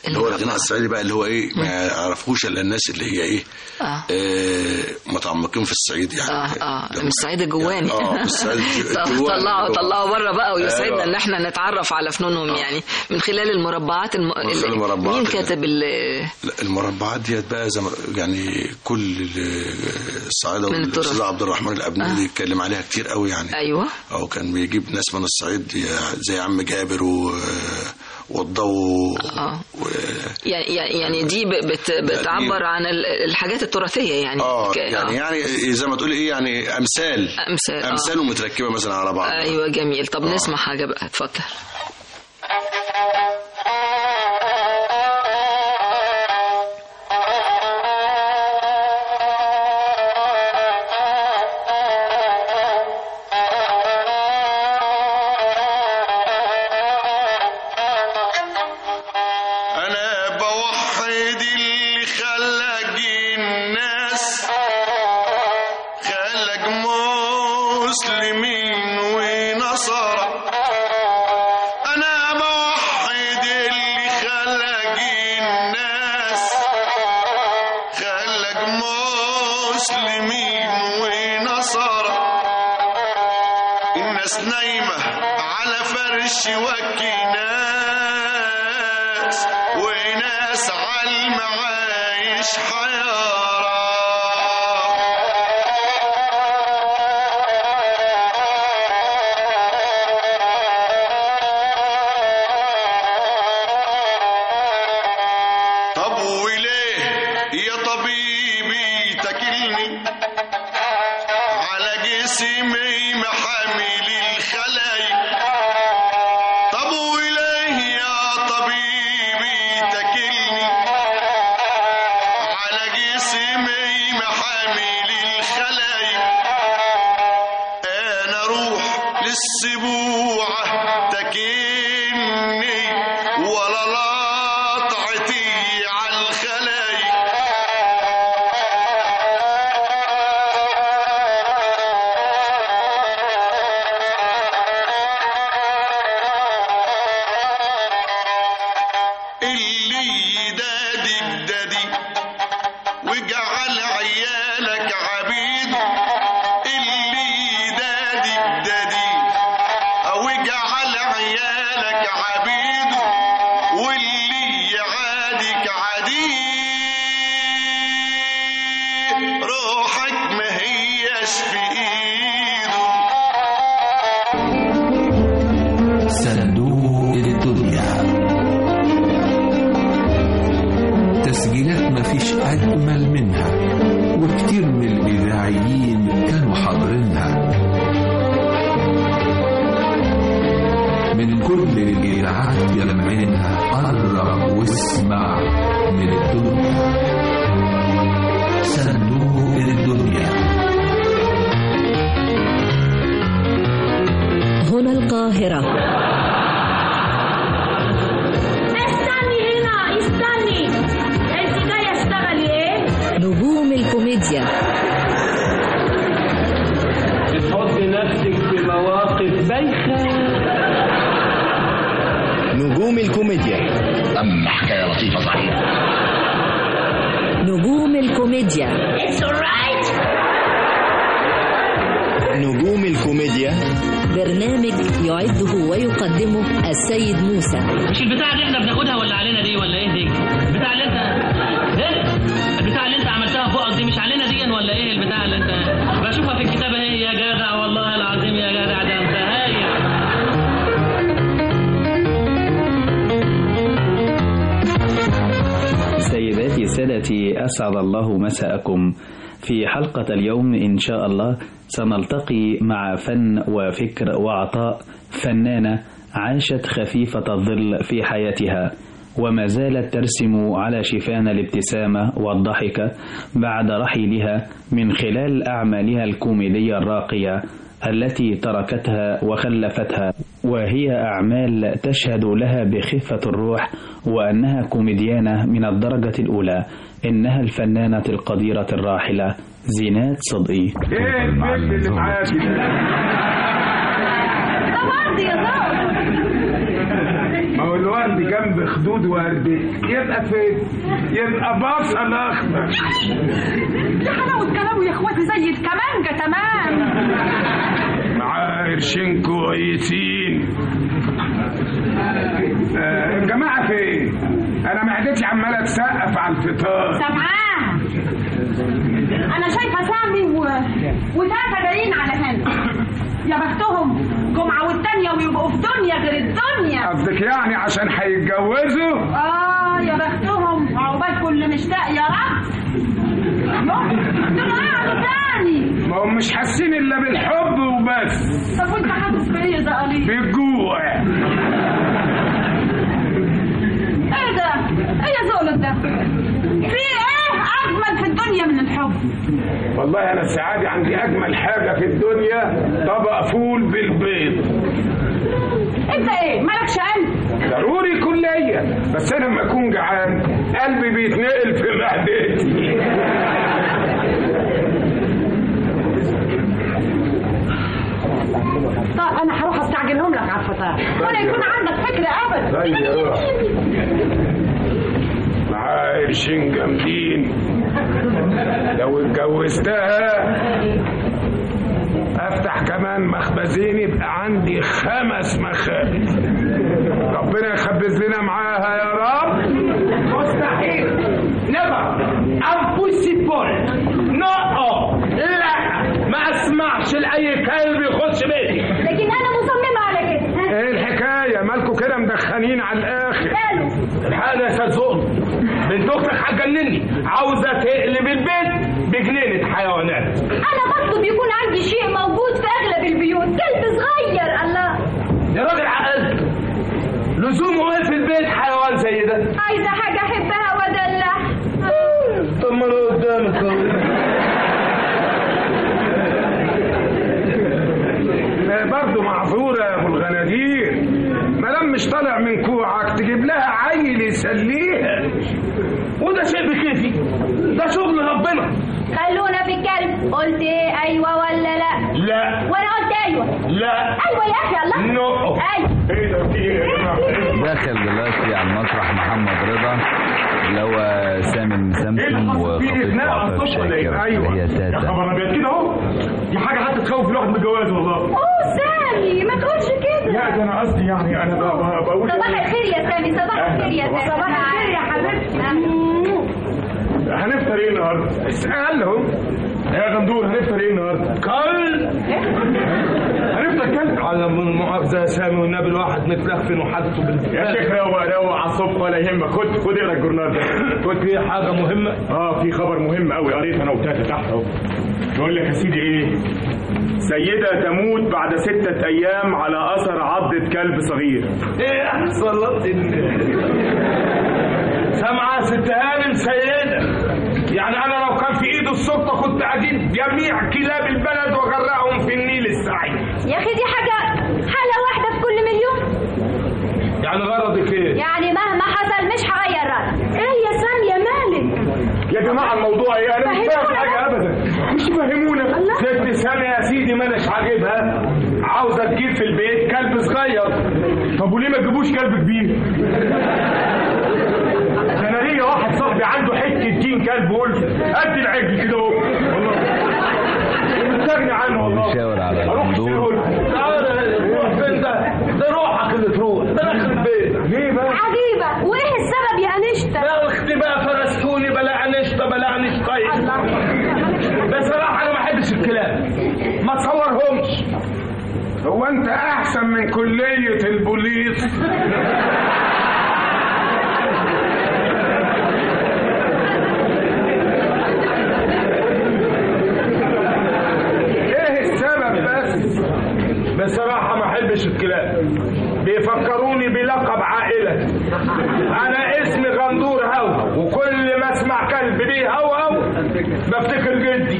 اللي هو الغناء الصعيدي بقى اللي هو ايه ما يعرفوش الا الناس اللي هي ايه اه آه متعمقين في الصعيد يعني اه اه من الصعيد الجواني اه من الصعيد طب الجواني. طلعوا طلعوا بره بقى ويسعدنا أيوة. ان احنا نتعرف على فنونهم يعني من خلال المربعات الم... من خلال المربعات مين اللي- كاتب ال... لا، المربعات ديت بقى زي ما يعني كل ال- الصعايده من التراث. والاستاذ عبد الرحمن الابنودي اتكلم عليها كتير قوي يعني ايوه او كان بيجيب ناس من الصعيد زي عم جابر و والضو اه يعني يعني دي ب- بت... بتعبر عن ال- الحاجات التراثيه يعني اه ك- يعني يعني زي ما تقول ايه يعني امثال امثال آه. امثال ومتركبه مثلا على بعض ايوه جميل طب نسمع حاجه بقى اتفضل انا بوحد اللي خلق الناس خلق مسلمين ونصارى انا بوحد اللي خلق الناس خلق مسلمين ونصارى الناس نايمة على فرش وكناس وناس على المعايش حيارى طب وليه يا طبيبي تكلني على جسمي محامل الخلايا طب وليه يا طبيبي تكلني على جسمي محامل الخلايا انا اروح للسبوعة تكني ولا لطعتي على الخلايا اللي يدادي بدادي وجعل عيالك عبيد اللي يدادي بدادي او جعل عيالك عبيد واللي يعادك عديد روحك ما هيش في ايده صندوق الدنيا تسجيلات مفيش أجمل منها وكتير من الإذاعيين كانوا حاضرينها من كل الإذاعات يلمعينها قرب واسمع من الدنيا صندوق الدنيا هنا القاهرة استني هنا استني انت جايه اشتغلي ايه نجوم الكوميديا بتحط نفسك في مواقف بايخة نجوم الكوميديا أم حكاية لطيفة صحيح نجوم الكوميديا It's alright نجوم الكوميديا برنامج يعده ويقدمه السيد موسى مش البتاع اللي احنا بناخدها ولا علينا دي ولا ايه دي البتاع اللي انت ايه البتاع اللي انت عملتها فوقك دي مش علينا دي ولا ايه البتاع اللي انت بشوفها في الكتاب اهي يا جدع والله العظيم يا جدع ده انت هايل سيداتي سادتي أسعد الله مساءكم في حلقة اليوم إن شاء الله سنلتقي مع فن وفكر وعطاء فنانة عاشت خفيفة الظل في حياتها وما زالت ترسم على شفان الابتسامة والضحكة بعد رحيلها من خلال أعمالها الكوميدية الراقية التي تركتها وخلفتها وهي أعمال تشهد لها بخفة الروح وأنها كوميديانة من الدرجة الأولى إنها الفنانة القديرة الراحلة زينات صدقي ايه الفيلم اللي معاك ده برضه يا زوز ما هو الورد جنب خدود وردة يبقى فين؟ يبقى بصل اخضر يا حلاوة كلامه يا اخواتي زي الكمانجة تمام معاه قرشين كويسين آه، الجماعة فين؟ أنا معدتي عمالة تسقف على الفطار سامعاها انا شايفه سامي و... وتاتا جايين على هنا يا بختهم جمعه والتانيه ويبقوا في دنيا غير الدنيا قصدك يعني عشان هيتجوزوا؟ اه يا بختهم عقبال كل مشتاق يا رب دول قعدوا تاني ما هم مش حاسين إلا بالحب وبس طب وانت حاسس بايه ده قليل بالجوع ايه ده ايه يا زولد ده في ايه اجمل في الدنيا من الحب والله أنا السعادة عندي أجمل حاجة في الدنيا طبق فول بالبيض انت ايه مالكش قلب ضروري كلية بس أنا لما أكون جعان قلبي بيتنقل في معدتي طب انا هروح استعجلهم لك على الفطار ولا يكون عندك فكره ابدا طيب يا روح معاه قرشين جامدين لو اتجوزتها افتح كمان مخبزين يبقى عندي خمس مخابز ربنا يخبز لنا معاها يا رب مستحيل نيفر امبوسيبل نو لا ما اسمعش لاي كلب يخش بيتي لكن انا مصممه على كده ايه الحكايه مالكوا كده مدخنين على الاخر الحقيقه يا استاذ زقر بنت اختك هتجنني عاوزه تقلب البيت بجنينه حيوانات انا بطلب يكون عندي شيء موجود في اغلب البيوت كلب صغير الله يا راجل عقل لزومه ايه في البيت حيوان زي ده عايزه حاجه احبها وادلع طب ما انا قدامك اهو برضه معذورة يا ابو الغنادير ما دام مش طالع من كوعك تجيب لها عيل يسليها وده شيء بكيفي ده شغل ربنا خلونا في الكلب قلت ايه ايوه ولا لا لا وانا قلت ايوه لا ايوه يا اخي الله نو ايوه ايه ده في ايه يا جماعه داخل دلوقتي على المسرح محمد رضا اللي هو سامي المسمسم وخطيب عاطف شاكر اللي هي تاتا خبر ابيض كده اهو دي حاجه حتى تخوف الواحد من الجواز والله اوه سامي ما تقولش كده لا ده انا قصدي يعني انا ب- ب- بقول صباح الخير يا سامي صباح الخير يا سامي صباح الخير يا حبيبتي هنفطر ايه النهارده؟ اسالهم يا غندور هنفطر ايه النهارده؟ كل هنفطر كل على من مؤاخذه يا سامي والنبي الواحد متلخفن وحالته بال يا شيخ روق روق على الصبح ولا يهمك خد خد اقرا الجورنال ده قلت في حاجه مهمه اه في خبر مهم قوي قريت انا وتاتا تحت اهو بيقول لك يا سيدي ايه سيدة تموت بعد ستة أيام على أثر عضة كلب صغير ايه صلاة سامعة ست هانم سيدة يعني أنا لو كان في إيد السلطة كنت أجيب جميع كلاب البلد وأغرقهم في النيل السعيد يا اخي دي حاجه حاله واحده في كل مليون يعني غرضك إيه؟ يعني مهما حصل مش هغير رايي ايه يا سامي يا مالك يا جماعة الموضوع ايه أنا مش فاهم فهمونا حاجة أبدا مش فاهمونا ست سامي يا سيدي ما أناش عاجبها عاوزة تجيب في البيت كلب صغير طب وليه ما تجيبوش كلب كبير؟ ده أنا ليا واحد صاحبي عنده حتة دين كلب ولف قد العجل كده اهو والله مستغني عنه والله بيشاور على أروح الغندور. أشتري ولف. تعالى روح فين ده؟ ده روحك اللي تروح ده داخل البيت ليه بقى؟ عجيبه وايه السبب يا انشتا يا اختي بقى فرستوني بلا انشطه بلا انشطايت بصراحه انا ما بحبش الكلاب ما تصورهمش هو أنت أحسن من كلية البوليس ايه السبب بس بصراحه ما بحبش الكلاب بيفكروني بلقب عائله انا اسمي غندور هوا وكل ما اسمع كلب بيهوهو بفتكر جدي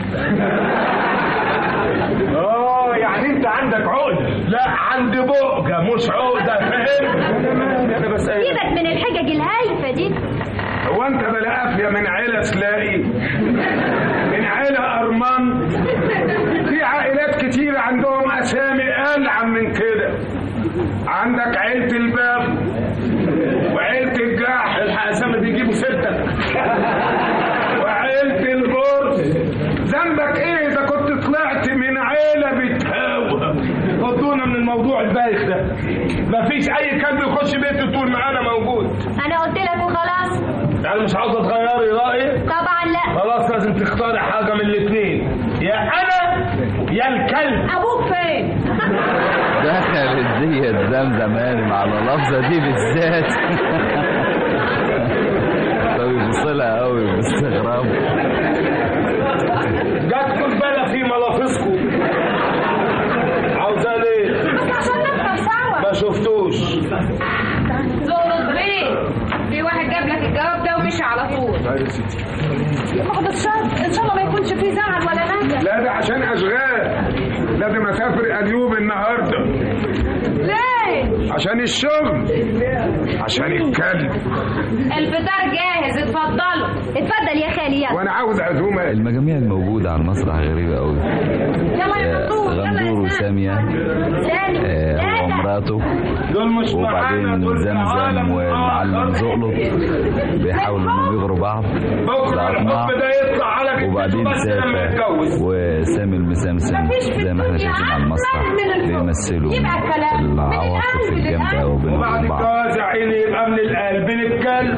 اه يعني انت عندك عقدة لا عندي بؤجه مش عقده فهمت انا بس سيبك من الحجج الهايفه دي هو انت بلا قافية من عيلة سلاقي من عيلة أرمان في عائلات كتير عندهم أسامي ألعن من كده ايه اذا كنت طلعت من عيله بتهاوى فضونا من الموضوع البايخ ده مفيش اي كلب يخش بيتي طول ما انا موجود انا قلت لك وخلاص يعني مش عاوزه تغيري رايك طبعا لا خلاص لازم تختاري حاجه من الاثنين يا انا يا الكلب ابوك فين دخلت ديت زمزم هانم على اللفظة دي بالذات فبيبص لها قوي باستغراب جاتكم بلا في ملافظكم عاوزاه ليه؟ بس عشان نفطر سوا ما شفتوش زغرط بيه في واحد جاب لك الجواب ده ومشي على طول بعد الشر ان شاء الله ما يكونش فيه زعل ولا نجا لا ده عشان اشغال لازم اسافر اليوب النهارده ليه عشان الشغل عشان الكلب الفطار جاهز اتفضلوا اتفضل يا خالي يلا وانا عاوز عزومه المجاميع الموجودة على المسرح غريبة قوي يلا يا آه، فطور غندور وسامية سالم آه، هو ومراته دول مش معانا وبعدين دول في زمزم عالم والمعلم آخر. زقلط بيحاولوا انهم يغروا بعض بكره بأطماع. الحب ده يطلع على جدته وبعدين بس لما سافة يتجوز وسامي المسمسم زي ما احنا شايفين على المسرح بيمثلوا العواطف الجامدة قوي بينهم وبعد وبين بعض الجواز يا عيني يبقى من القلب للكلب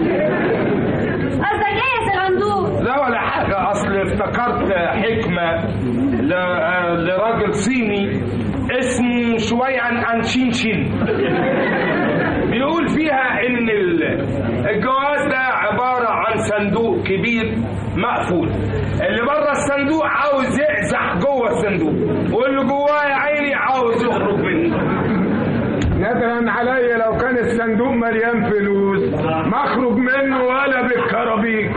قصدك ايه يا سلندور لا ولا حاجة أصل افتكرت حكمة ل- آه، لراجل صيني اسمه شويعن أنشينشين بيقول فيها إن ال- الجواز ده عبارة عن صندوق كبير مقفول اللي بره الصندوق عاوز يقزح جوه الصندوق واللي جواه يا عيني عاوز يخرج منه نادرا عليا لو كان الصندوق مليان فلوس ما اخرج منه ولا بالكرابيك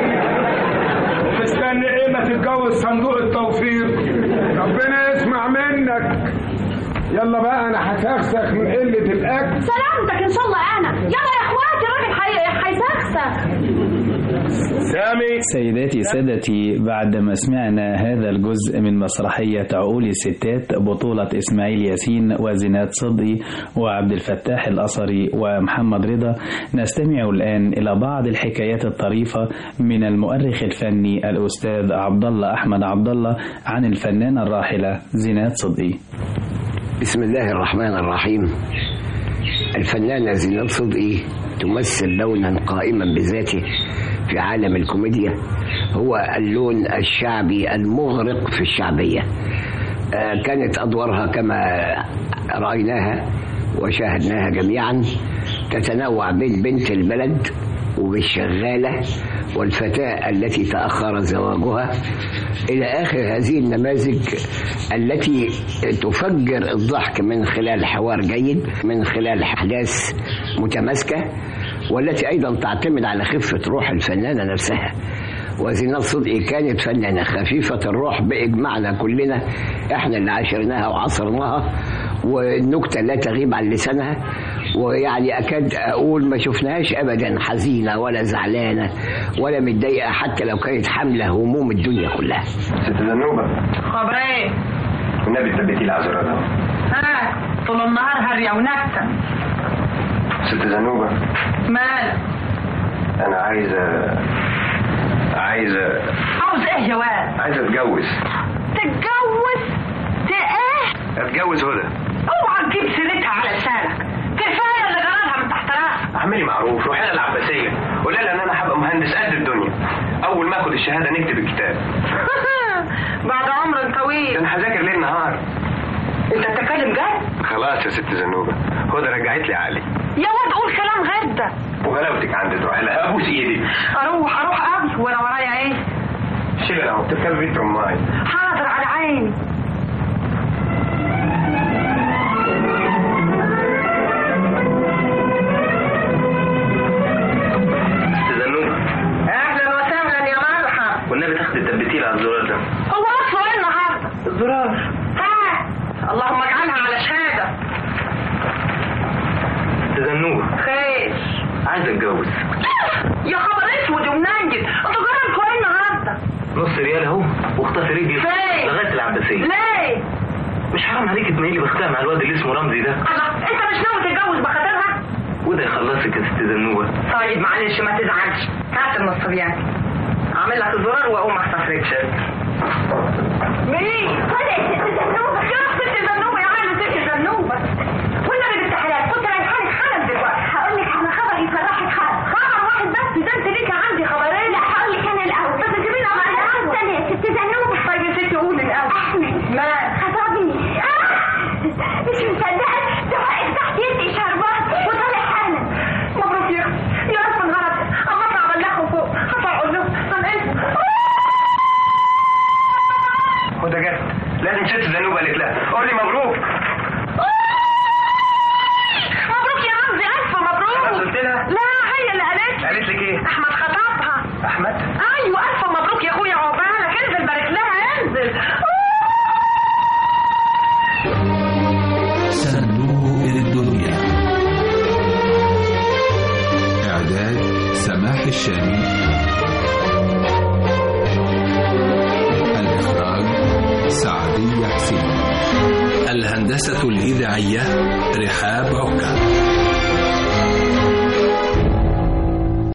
مستني ايه ما تتجوز صندوق التوفير ربنا يسمع منك يلا بقى انا هسخسخ من قله الاكل سلامتك ان شاء الله انا يلا يا اخواتي الراجل حي- هيسخسخ سامي سيداتي سادتي بعدما سمعنا هذا الجزء من مسرحية عقول الستات بطولة إسماعيل ياسين وزينات صدقي وعبد الفتاح الأصري ومحمد رضا نستمع الآن إلى بعض الحكايات الطريفة من المؤرخ الفني الأستاذ عبد الله أحمد عبد الله عن الفنانة الراحلة زينات صدقي بسم الله الرحمن الرحيم الفنانة زينات صدقي تمثل لونا قائما بذاته في عالم الكوميديا هو اللون الشعبي المغرق في الشعبية آه، كانت أدوارها كما رأيناها وشاهدناها جميعا تتنوع بين بنت البلد وبالشغالة والفتاة التي تأخر زواجها إلى آخر هذه النماذج التي تفجر الضحك من خلال حوار جيد من خلال أحداث متماسكة والتي أيضا تعتمد على خفة روح الفنانة نفسها وزينات صدقي كانت فنانة خفيفة الروح بإجماعنا كلنا احنا اللي عاشرناها وعصرناها والنكتة لا تغيب عن لسانها ويعني أكاد أقول ما شفناهاش أبدا حزينة ولا زعلانة ولا متضايقة حتى لو كانت حاملة هموم الدنيا كلها ست زنوبة خبر ايه والنبي تثبتي لي عذرها ده ها طول النهار هرية ونكتة ست زنوبة مال أنا عايز عايز عاوز ايه يا واد عايز أتجوز تتجوز ت ايه أتجوز هدى اوعى تجيب سيرتها على لسانك كفايه اللي جرالها من تحت راسك اعملي معروف روحي لها العباسية قولي لها إن أنا هبقى مهندس قد الدنيا أول ما آخد الشهادة نكتب الكتاب بعد عمر طويل ده أنا هذاكر ليل نهار انت بتتكلم جد خلاص يا ست زنوبة هدى رجعت لي عقلي يا واد قول كلام غير ده وغلاوتك عندي تروحي لها أبوس إيدي اروح اروح قبل وانا ورايا ايه شيل أهو بتركب بيت أمي حاضر على عيني ست زنوبة اهلا وسهلا يا مرحب والنبي تاخدي التبتيل على الزرار ده هو اصله ايه النهارده الزرار ها اللهم اجعلها على شهاده ست زنوبة خير عايز أتجوز يا خبر اسود ومنجد انتوا جرالكوا ايه النهارده نص ريال اهو واخطفي رجلي فين؟ لغايه العباسيه ليه مش حرام عليك تميلي بختها مع الواد اللي اسمه رمزي ده الله انت مش ناوي تتجوز بخاطرها وده يخلصك يا ست زنوبه طيب معلش ما تزعلش هات النص بياني اعمل لك الزرار واقوم اخطف رجلك مين؟ ولا يا ست زنوبة يا ست زنوبة يا عالم ست زنوبة ولا من التحالات كنت رايحة لك حالا دلوقتي هقول لك على خبر يفرحك حالا خبر واحد بس ده انت ليك عندي خبرين لا هقول لك انا الاول بس تجيبين على الاول استنى يا ست زنوبة طيب يا ستي قولي الاول احمد ما خطبني مش مصدقة ده واقف تحت يدي شربات وطالع حالا مبروك يا اختي يا رب الغرض اما اطلع ابلغهم فوق هطلع اقول لهم انا اسف وده جد لازم ست زنوبة قالت لها قول لي مبروك مبروك يا رمزي الف مبروك خلاص قلت لها لا هي اللي قالت قالت لك ايه احمد خطبها احمد ايوه الف مبروك يا اخويا عقبالك انزل بارك لها انزل صندوق الدنيا إعداد سماح الشامي الإخراج سعدية حسين الهندسة الإذاعية رحاب عكا